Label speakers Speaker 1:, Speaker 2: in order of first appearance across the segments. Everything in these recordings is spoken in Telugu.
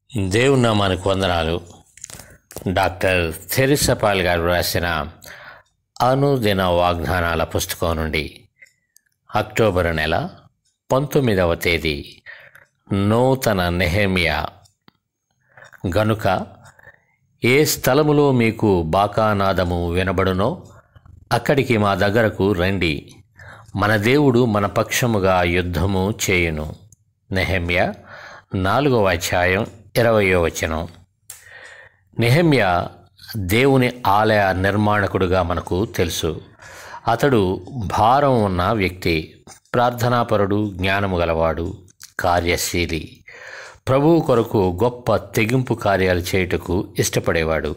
Speaker 1: దేవుని నామానికి వందనాలు డాక్టర్ థెరిసపాల్ గారు రాసిన అనుదిన వాగ్దానాల పుస్తకం నుండి అక్టోబర్ నెల పంతొమ్మిదవ తేదీ నూతన నెహమియా గనుక ఏ స్థలములో మీకు బాకానాదము వినబడునో అక్కడికి మా దగ్గరకు రండి మన దేవుడు మన పక్షముగా యుద్ధము చేయును నెహమ్య నాలుగవ అధ్యాయం ఇరవయో వచనం నెహమ్య దేవుని ఆలయ నిర్మాణకుడుగా మనకు తెలుసు అతడు భారం ఉన్న వ్యక్తి ప్రార్థనాపరుడు జ్ఞానము గలవాడు కార్యశీలి ప్రభువు కొరకు గొప్ప తెగింపు కార్యాలు చేయుటకు ఇష్టపడేవాడు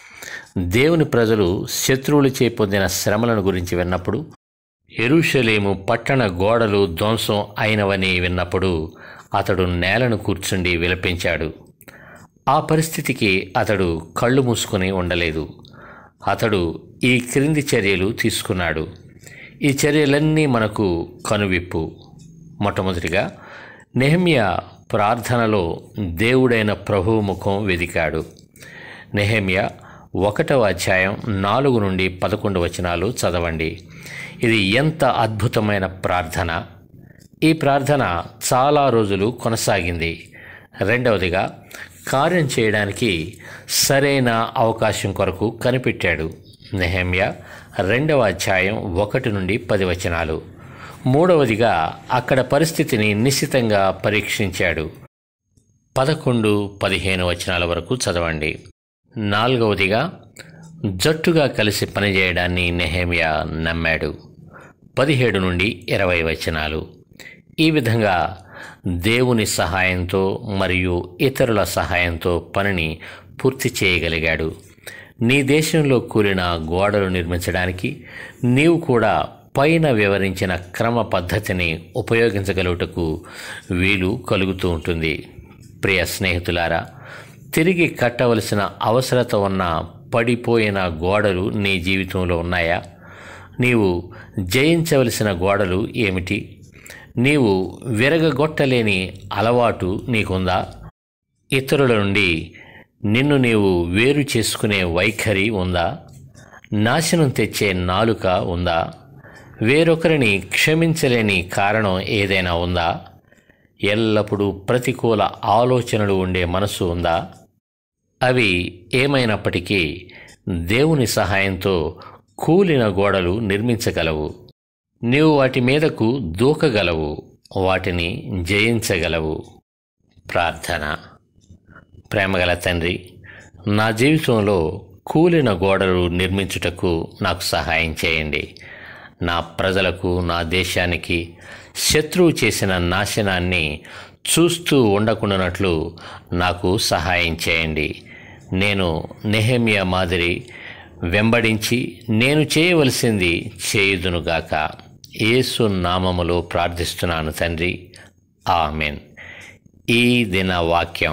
Speaker 1: దేవుని ప్రజలు శత్రువులచే పొందిన శ్రమలను గురించి విన్నప్పుడు ఎరుషలేము పట్టణ గోడలు ధ్వంసం అయినవని విన్నప్పుడు అతడు నేలను కూర్చుండి విలపించాడు ఆ పరిస్థితికి అతడు కళ్ళు మూసుకొని ఉండలేదు అతడు ఈ క్రింది చర్యలు తీసుకున్నాడు ఈ చర్యలన్నీ మనకు కనువిప్పు మొట్టమొదటిగా నెహమ్య ప్రార్థనలో దేవుడైన ప్రభువు ముఖం వెదికాడు నెహమ్య ఒకటవ అధ్యాయం నాలుగు నుండి పదకొండు వచనాలు చదవండి ఇది ఎంత అద్భుతమైన ప్రార్థన ఈ ప్రార్థన చాలా రోజులు కొనసాగింది రెండవదిగా కార్యం చేయడానికి సరైన అవకాశం కొరకు కనిపెట్టాడు నెహమ్య రెండవ అధ్యాయం ఒకటి నుండి పది వచనాలు మూడవదిగా అక్కడ పరిస్థితిని నిశ్చితంగా పరీక్షించాడు పదకొండు పదిహేను వచనాల వరకు చదవండి నాలుగవదిగా జట్టుగా కలిసి పనిచేయడాన్ని నెహేమియా నమ్మాడు పదిహేడు నుండి ఇరవై వచనాలు ఈ విధంగా దేవుని సహాయంతో మరియు ఇతరుల సహాయంతో పనిని పూర్తి చేయగలిగాడు నీ దేశంలో కూలిన గోడలు నిర్మించడానికి నీవు కూడా పైన వివరించిన క్రమ పద్ధతిని ఉపయోగించగలుగుటకు వీలు కలుగుతూ ఉంటుంది ప్రియ స్నేహితులారా తిరిగి కట్టవలసిన అవసరత ఉన్న పడిపోయిన గోడలు నీ జీవితంలో ఉన్నాయా నీవు జయించవలసిన గోడలు ఏమిటి నీవు విరగగొట్టలేని అలవాటు నీకుందా ఇతరుల నుండి నిన్ను నీవు వేరు చేసుకునే వైఖరి ఉందా నాశనం తెచ్చే నాలుక ఉందా వేరొకరిని క్షమించలేని కారణం ఏదైనా ఉందా ఎల్లప్పుడూ ప్రతికూల ఆలోచనలు ఉండే మనసు ఉందా అవి ఏమైనప్పటికీ దేవుని సహాయంతో కూలిన గోడలు నిర్మించగలవు నీవు వాటి మీదకు దూకగలవు వాటిని జయించగలవు ప్రార్థన ప్రేమగల తండ్రి నా జీవితంలో కూలిన గోడలు నిర్మించుటకు నాకు సహాయం చేయండి నా ప్రజలకు నా దేశానికి శత్రువు చేసిన నాశనాన్ని చూస్తూ ఉండకుండానట్లు నాకు సహాయం చేయండి నేను నెహమియా మాదిరి వెంబడించి నేను చేయవలసింది చేయుదునుగాక యేసు నామములో ప్రార్థిస్తున్నాను తండ్రి ఆమెన్ ఈ దిన వాక్యం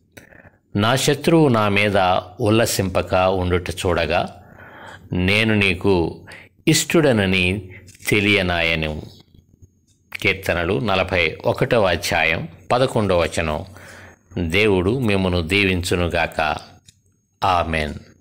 Speaker 1: నా శత్రువు నా మీద ఉల్లసింపక ఉండుట చూడగా నేను నీకు ఇష్టుడనని తెలియనాయను కీర్తనలు నలభై ఒకటవ అధ్యాయం పదకొండవ వచనం దేవుడు మిమ్మను దీవించునుగాక ఆమెన్